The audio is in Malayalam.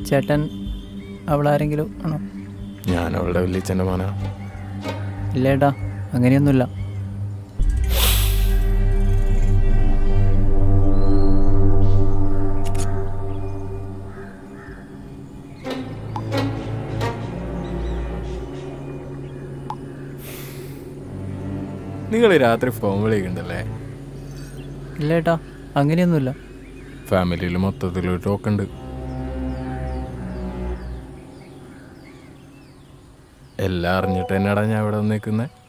ചേട്ടൻ അവളാരെങ്കിലും ആണോ ഞാൻ അവളുടെ വലിയച്ഛൻ്റെ മോനാ ഇല്ല ഏട്ടാ അങ്ങനെയൊന്നുമില്ല നിങ്ങൾ രാത്രി ഫോൺ വിളിക്കണ്ടല്ലേ ഇല്ല ഏട്ടാ അങ്ങനെയൊന്നുമില്ല ഫാമിലിയിൽ മൊത്തത്തിൽ ഒരു ടോക്കുണ്ട് എല്ലാം അറിഞ്ഞിട്ട് തന്നെയാടാ ഞാൻ ഇവിടെ നിൽക്കുന്നത്